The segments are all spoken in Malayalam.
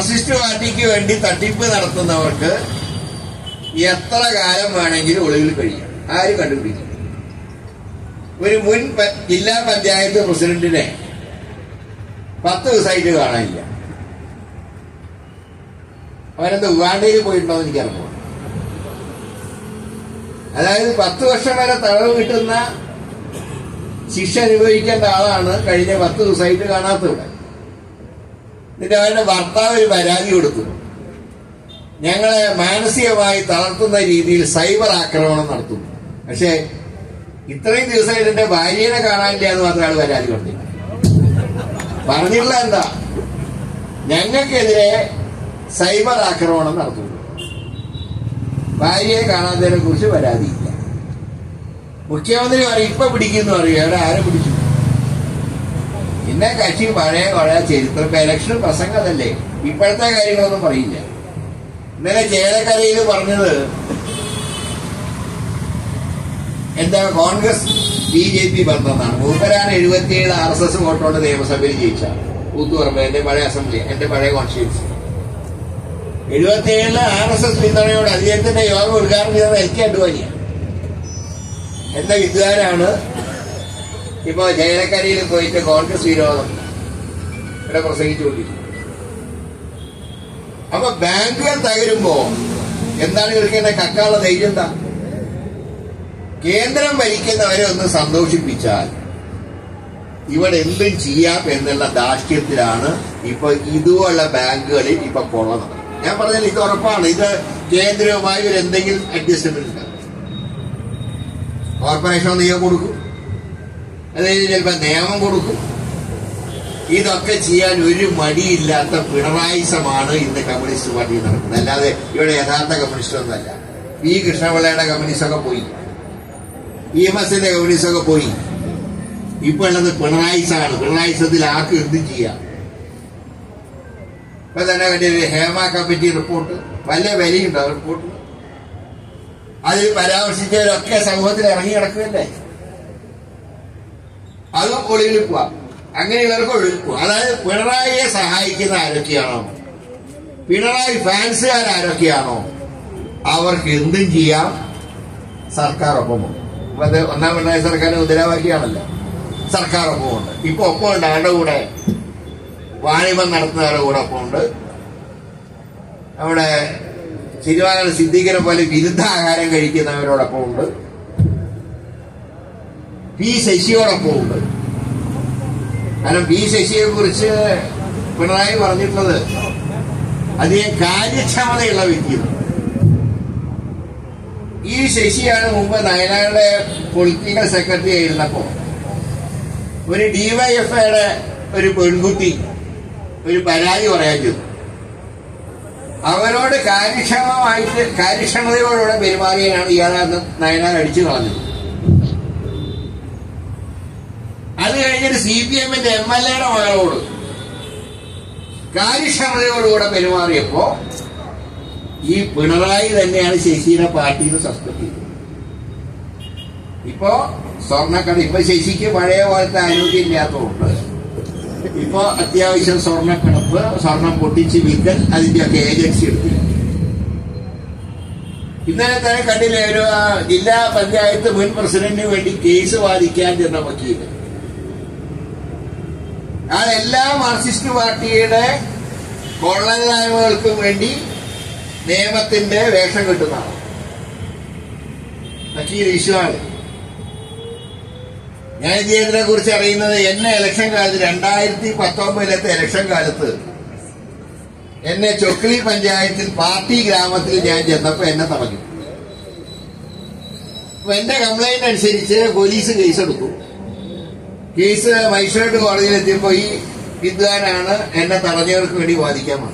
മാർക്സിസ്റ്റ് പാർട്ടിക്ക് വേണ്ടി തട്ടിപ്പ് നടത്തുന്നവർക്ക് എത്ര കാലം വേണമെങ്കിലും ഒളിവിൽ കഴിയാം ആരും കണ്ടുപിടിക്കും ഒരു മുൻ പ- ജില്ലാ പഞ്ചായത്ത് പ്രസിഡന്റിനെ പത്ത് ദിവസമായിട്ട് കാണാനില്ല അവനെന്താ ഉഗാണ്ടയിൽ പോയിട്ടുണ്ടോ എന്ന് എനിക്കറിയാം അതായത് പത്ത് വർഷം വരെ തടവ് കിട്ടുന്ന ശിക്ഷ അനുഭവിക്കേണ്ട ആളാണ് കഴിഞ്ഞ പത്ത് ദിവസമായിട്ട് കാണാത്തവിടെ എന്നിട്ട് അവരുടെ ഭർത്താവ് ഒരു പരാതി കൊടുത്തു ഞങ്ങളെ മാനസികമായി തളർത്തുന്ന രീതിയിൽ സൈബർ ആക്രമണം നടത്തുന്നു പക്ഷേ ഇത്രയും ദിവസമായിട്ട് എന്റെ ഭാര്യനെ കാണാനില്ല എന്ന് മാത്രം ആൾ പരാതി പറഞ്ഞില്ല പറഞ്ഞിട്ടുള്ള എന്താ ഞങ്ങൾക്കെതിരെ സൈബർ ആക്രമണം നടത്തുന്നു ഭാര്യയെ കാണാത്തതിനെ കുറിച്ച് പരാതിയില്ല മുഖ്യമന്ത്രി പറയും ഇപ്പൊ പിടിക്കുന്നു അറിയാം അവിടെ ആരെ പിടിച്ചു പിന്നെ കക്ഷി പഴയ പഴയ ചരിത്ര ഇലക്ഷൻ പ്രസംഗതല്ലേ ഇപ്പോഴത്തെ കാര്യങ്ങളൊന്നും പറയില്ല ഇന്നലെ ചേലക്കരയിൽ പറഞ്ഞത് എന്താ കോൺഗ്രസ് ബി ജെ പി ബന്ധമെന്നാണ് മൂപ്പരാണ് എഴുപത്തിയേഴ് ആർ എസ് എസ് വോട്ടോണ്ട് നിയമസഭയിൽ ജയിച്ച കൂത്തുപറമ്പ് എന്റെ പഴയ അസംബ്ലി എന്റെ പഴയ കോൺസ്റ്റിറ്റ്യൂൻസി എഴുപത്തിയേഴില് ആർ എസ് എസ് പിന്തുണയോട് അദ്ദേഹത്തിന്റെ യോഗം ഉദ്ഘാടനം ചെയ്തത് എൽ കെ അഡ്വാനിയാണ് എന്ന വിദ്വാനാണ് ഇപ്പോ ചേലക്കരയിൽ പോയിട്ട് കോൺഗ്രസ് വിരോധം ഇവിടെ പ്രസംഗിച്ചുകൊണ്ടിരിക്കുന്നത് അപ്പൊ ബാങ്കുകൾ തകരുമ്പോ എന്താണ് ഇവർക്കെന്നെ കക്കാനുള്ള ധൈര്യം എന്താ കേന്ദ്രം ഭരിക്കുന്നവരെ ഒന്ന് സന്തോഷിപ്പിച്ചാൽ ഇവിടെ എന്തും ചെയ്യാം എന്നുള്ള ദാഷ്ട്യത്തിലാണ് ഇപ്പൊ ഇതുപോലുള്ള ബാങ്കുകളിൽ ഇപ്പൊ കൊള്ള നടക്കുന്നത് ഞാൻ പറഞ്ഞാൽ ഇത് ഉറപ്പാണ് ഇത് കേന്ദ്രവുമായി ഒരു എന്തെങ്കിലും അഡ്ജസ്റ്റ്മെന്റ് ഉണ്ട് കോർപ്പറേഷൻ നിയമം കൊടുക്കും അത് കഴിഞ്ഞ് ചിലപ്പോ നിയമം കൊടുക്കും ഇതൊക്കെ ചെയ്യാൻ ഒരു മടിയില്ലാത്ത പിണറായിസമാണ് ഇന്ന് കമ്മ്യൂണിസ്റ്റ് പാർട്ടി നടക്കുന്നത് അല്ലാതെ ഇവിടെ യഥാർത്ഥ കമ്മ്യൂണിസ്റ്റ് ഒന്നല്ല പി കൃഷ്ണപിള്ളയുടെ കമ്മ്യൂണിസ്റ്റ് ഒക്കെ പോയി ഇ എം എസിന്റെ കമ്മ്യൂണിസ്റ്റ് ഒക്കെ പോയി ഇപ്പൊ ഉള്ളത് പിണറായിസാണ് പിണറായിസത്തിൽ ആർക്ക് എന്തും ചെയ്യാം ഇപ്പൊ തന്നെ കണ്ടില്ലേ ഹേമ കമ്മിറ്റി റിപ്പോർട്ട് വല്ല വിലയുണ്ടോ ആ റിപ്പോർട്ട് അതിൽ പരാമർശിച്ചവരൊക്കെ സമൂഹത്തിൽ ഇറങ്ങി കിടക്കുകയല്ലേ അതും ഒളിവിൽ പോവാം അങ്ങനെയുള്ളവർക്ക് ഒളിവിൽ പോവാം അതായത് പിണറായിയെ സഹായിക്കുന്ന ആരൊക്കെയാണോ പിണറായി ഫാൻസുകാർ ആരൊക്കെയാണോ അവർക്ക് എന്തും ചെയ്യാം സർക്കാർ ഒപ്പമുണ്ട് അപ്പൊ അത് ഒന്നാം പിണറായി സർക്കാർ മുദ്രാവാക്യാണല്ലോ സർക്കാർ ഒപ്പമുണ്ട് ഇപ്പൊ ഒപ്പമുണ്ട് ആരുടെ കൂടെ വാണിഭം നടത്തുന്നവരുടെ കൂടെ ഒപ്പമുണ്ട് നമ്മുടെ തിരുവാതിര സിദ്ദീഖിനെ പോലെ വിരുദ്ധ ആഹാരം കഴിക്കുന്നവരോടൊപ്പം ഉണ്ട് പി ശശിയോടൊപ്പം ഉണ്ട് കാരണം പി ശശിയെ കുറിച്ച് പിണറായി പറഞ്ഞിട്ടുള്ളത് അധികം കാര്യക്ഷമതയുള്ള വ്യക്തിയാണ് ഈ ശശിയാണ് മുമ്പ് നയനാരുടെ പൊളിറ്റിക്കൽ സെക്രട്ടറി ആയിരുന്നപ്പോ ഒരു ഡിവൈഎഫ്ഐയുടെ ഒരു പെൺകുട്ടി ഒരു പരാതി പറയാൻ ചെന്നു അവരോട് കാര്യക്ഷമമായിട്ട് കാര്യക്ഷമതയോടുകൂടെ പെരുമാറിയാണ് ഇയാളെന്ന് നയനാർ അടിച്ചു കളഞ്ഞത് അത് കഴിഞ്ഞിട്ട് സി പി എമ്മിന്റെ എം എൽ എയുടെ മകളോട് കാര്യക്ഷമതയോടുകൂടെ പെരുമാറിയപ്പോ ഈ പിണറായി തന്നെയാണ് ശശിയുടെ പാർട്ടിയിൽ നിന്ന് സസ്പെൻഡ് ചെയ്തത് ഇപ്പോ സ്വർണ്ണക്കട ഇപ്പൊ ശശിക്ക് പഴയ പോലത്തെ ആരോഗ്യം ഇല്ലാത്തതുകൊണ്ട് ഇപ്പോ അത്യാവശ്യം സ്വർണ്ണക്കടപ്പ് സ്വർണം പൊട്ടിച്ച് വിൽക്കൽ അതിന്റെയൊക്കെ ഏജൻസി എടുത്തു ഇന്നലെ തന്നെ കണ്ടില്ലേ ഒരു ആ, ജില്ലാ പഞ്ചായത്ത് മുൻ പ്രസിഡന്റിന് വേണ്ടി കേസ് വാദിക്കാൻ ചെന്ന വക്കീല് ആ എല്ലാ മാർക്സിസ്റ്റ് പാർട്ടിയുടെ കൊള്ളനായ്മകൾക്കും വേണ്ടി നിയമത്തിന്റെ വേഷം കിട്ടുന്നതാണ് വക്കീൽ വിശ്വാസ് ഞാൻ ഇതിനെ കുറിച്ച് അറിയുന്നത് എന്നെ ഇലക്ഷൻ കാലത്ത് രണ്ടായിരത്തി പത്തൊമ്പതിലത്തെ ഇലക്ഷൻ കാലത്ത് എന്നെ ചൊക്ലി പഞ്ചായത്തിൽ പാർട്ടി ഗ്രാമത്തിൽ ഞാൻ ചെന്നപ്പോ എന്നെ തടഞ്ഞു അപ്പൊ എന്റെ കംപ്ലൈന്റ് അനുസരിച്ച് പോലീസ് കേസെടുത്തു കേസ് മജിസ്ട്രേറ്റ് കോടതിയിൽ എത്തിയപ്പോ ഈ വിദ്വാനാണ് എന്നെ തടഞ്ഞവർക്ക് വേണ്ടി വാദിക്കാൻ വന്നത്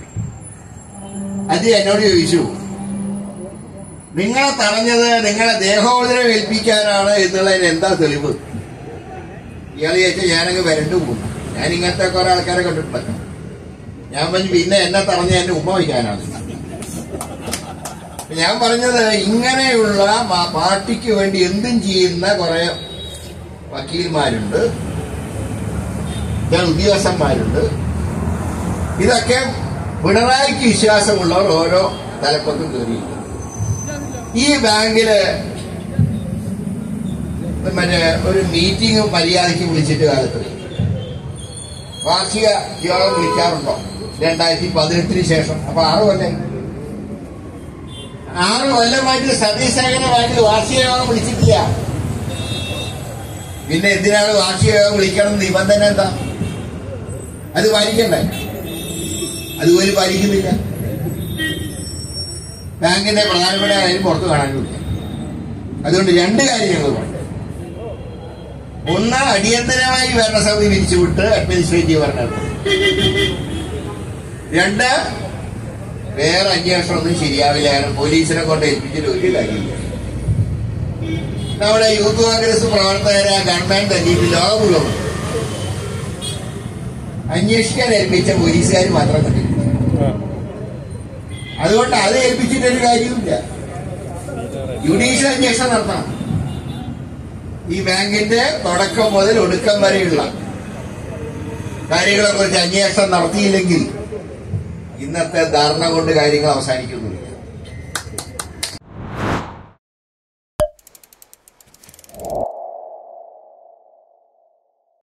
അത് എന്നോട് ചോദിച്ചു നിങ്ങളെ തടഞ്ഞത് നിങ്ങളെ ദേഹോദരം ഏൽപ്പിക്കാനാണ് എന്നുള്ളതിന് എന്താ തെളിവ് ഇയാൾ ചോദിച്ചാൽ ഞാനങ്ങ് വരണ്ടു പോകുന്നു ഞാൻ ഇങ്ങനത്തെ കുറെ ആൾക്കാരെ കണ്ടിട്ടുണ്ടല്ലോ ഞാൻ പറഞ്ഞു പിന്നെ എന്നെ തടഞ്ഞ എന്റെ ഉമ്മ വയ്ക്കാനാണ് ഞാൻ പറഞ്ഞത് ഇങ്ങനെയുള്ള മാ- പാർട്ടിക്ക് വേണ്ടി എന്തും ചെയ്യുന്ന കുറെ വക്കീൽമാരുണ്ട് ചില ഉദ്യോഗസ്ഥന്മാരുണ്ട് ഇതൊക്കെ പിണറായിക്ക് വിശ്വാസമുള്ളവർ ഓരോ തലപ്പത്തും കയറിയില്ല ഈ ബാങ്കില് മറ്റേ ഒരു മീറ്റിംഗ് മര്യാദയ്ക്ക് വിളിച്ചിട്ട് കാലത്ത് വാർഷിക യോഗം വിളിക്കാറുണ്ടോ രണ്ടായിരത്തി പതിനെട്ടിന് ശേഷം അപ്പൊ ആറ് കൊല്ലം ആറ് കൊല്ലമായിട്ട് സതീശേഖര ബാങ്കിൽ വാർഷിക യോഗം വിളിച്ചിട്ടില്ല പിന്നെ എന്തിനാണ് വാർഷിക യോഗം വിളിക്കണം നിബന്ധന എന്താ അത് പാലിക്കണ്ടേ അതുപോലെ പാലിക്കുന്നില്ല ബാങ്കിന്റെ പ്രധാനപ്പെട്ട കാര്യം പുറത്തു കാണാനുമില്ല അതുകൊണ്ട് രണ്ട് കാര്യം ഞങ്ങൾ പറഞ്ഞു ഒന്ന് അടിയന്തരമായി ഭരണസമിതി പിരിച്ചുവിട്ട് അഡ്മിനിസ്ട്രേറ്റീവ് ഭരണം രണ്ട് വേറെ അന്വേഷണമൊന്നും ശരിയാവില്ല കാരണം പോലീസിനെ കൊണ്ട് ഏൽപ്പിച്ചിട്ട് ഒരു കാര്യമില്ല നമ്മുടെ യൂത്ത് കോൺഗ്രസ് പ്രവർത്തകരെ ഗവൺമെന്റ് തല്ലിയിട്ട് ലോകം മുഴുവൻ അന്വേഷിക്കാൻ ഏൽപ്പിച്ച പോലീസുകാർ മാത്രം കണ്ടില്ല അതുകൊണ്ട് അത് ഏൽപ്പിച്ചിട്ടൊരു കാര്യമില്ല ജുഡീഷ്യൽ അന്വേഷണം നടത്തണം ഈ ബാങ്കിന്റെ തുടക്കം മുതൽ ഒടുക്കം വരെയുള്ള കാര്യങ്ങളെ കുറിച്ച് അന്വേഷണം നടത്തിയില്ലെങ്കിൽ ഇന്നത്തെ ധാരണ കൊണ്ട് കാര്യങ്ങൾ അവസാനിക്കുന്നു